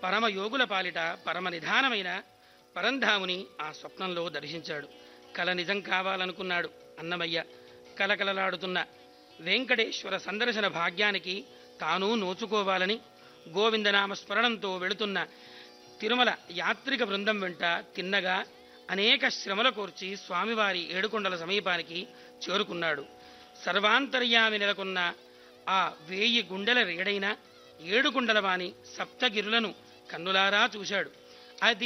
పరమయోగుల పాలిట పరమ నిధానమైన పరంధాముని ఆ స్వప్నంలో దర్శించాడు కల నిజం కావాలనుకున్నాడు అన్నమయ్య కలకలలాడుతున్న వెంకటేశ్వర సందర్శన భాగ్యానికి తాను నోచుకోవాలని గోవిందనామ స్మరణంతో వెళుతున్న తిరుమల యాత్రిక బృందం వెంట తిన్నగా అనేక శ్రమల కోర్చి స్వామివారి ఏడుకొండల సమీపానికి చేరుకున్నాడు సర్వాంతర్యామి నెలకొన్న ఆ వేయి గుండెల రేడైన ఏడుకొండల వాణి సప్తగిరులను కన్నులారా చూశాడు అది